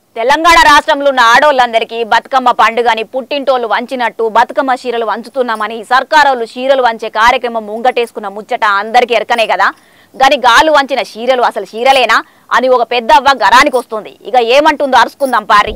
తెలంగాణ రాష్ట్రంలో ఉన్న ఆడోళ్ళందరికీ బతుకమ్మ పండుగని పుట్టింటోళ్ళు వంచినట్టు బతుకమ్మ చీరలు వంచుతున్నామని సర్కారోళ్ళు చీరలు వంచే కార్యక్రమం ముంగటేసుకున్న ముచ్చట అందరికీ ఎరకనే కదా గాని గాలు వంచిన చీరలు అసలు చీరలేనా అని ఒక పెద్ద అవ్వ గరానికి వస్తుంది ఇక ఏమంటుందో అరుచుకుందాం పారి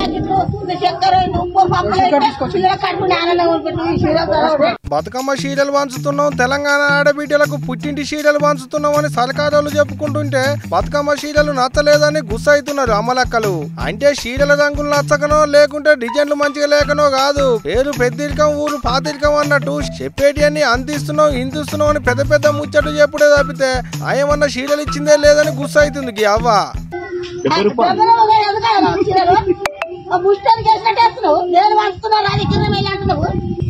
బతుకమ్మ చీరలు పంచుతున్నాం తెలంగాణ ఆడబిడ్డలకు పుట్టింటి చీరలు పంచుతున్నాం అని సర్కారులు చెప్పుకుంటుంటే బతుకమ్మ చీరలు నచ్చలేదని గుస్సైతున్నారు అమ్మలక్కలు అంటే చీరల రంగులు నచ్చకనో లేకుంటే డిజైన్లు మంచిగా లేకనో కాదు పేరు పెద్దిరికం ఊరు పాతిరికం అన్నట్టు చెప్పేటి అన్ని అందిస్తున్నాం ఇందిస్తున్నాం అని పెద్ద పెద్ద ముచ్చట్లు చెప్పుడే తప్పితే ఆయమన్న చీరలు ఇచ్చిందే లేదని గుస్సైతుంది గీ అవ్వ డెబ్బై రూపాయలు ముష్టానికి వేసినట్టు వేస్తున్నావు నేను వంచుతున్నావు రాజకీయ అంటున్నావు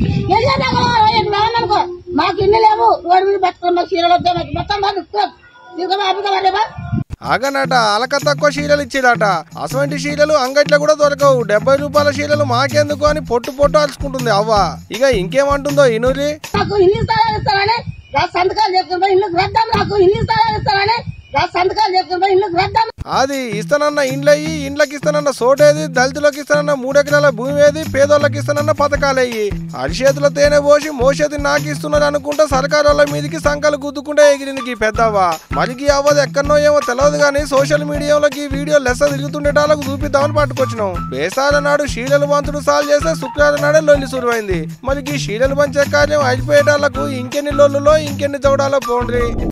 అనుకో మాకు ఇల్లు లేవు రోడ్డు మీద బతుకున్నాం చీరలు వద్దా మాకు మొత్తం బాగా ఇంకా ఆపుతావా ఆగనట అలక తక్కువ చీరలు ఇచ్చేదట అటువంటి చీరలు అంగట్లో కూడా దొరకవు డెబ్బై రూపాయల చీరలు మాకెందుకు అని పొట్టు పొట్టు అరుచుకుంటుంది అవ్వ ఇక ఇంకేమంటుందో ఇనురి నాకు ఇల్లు స్థలాలు ఇస్తారని రా సంతకాలు చెప్తుందా ఇల్లు రద్దాం నాకు ఇల్లు స్థలాలు ఇస్తారని రా సంతకాలు చెప్తుందా ఇల్లు రద్దాం అది ఇస్తానన్న ఇండ్లయ్యి ఇండ్లకి ఇస్తానన్న సోటేది దళితులకు ఇస్తానన్న మూడెకరాల భూమి ఏది పేదోళ్ళకి ఇస్తానన్న పథకాలయ్యి అరిచేతుల తేనె పోసి మోసేది నాకు ఇస్తున్నారు అనుకుంటా సర్కారు వాళ్ళ మీదకి సంకలు గుద్దుకుంటే ఎగిరింది ఈ పెద్దవ్వ మరికి అవ్వదు ఎక్కడనో ఏమో తెలియదు కానీ సోషల్ మీడియాలోకి ఈ వీడియో లెస్స తిరుగుతుండేటాలకు చూపిద్దామని పట్టుకొచ్చినాం బేసాల నాడు శీలలు వంతుడు సాల్ చేస్తే శుక్రవారం నాడే లొల్లి సురువైంది మరి ఈ శీలలు పంచే కార్యం అయిపోయేటాలకు ఇంకెన్ని లొల్లులో ఇంకెన్ని చౌడాలో పోండ్రి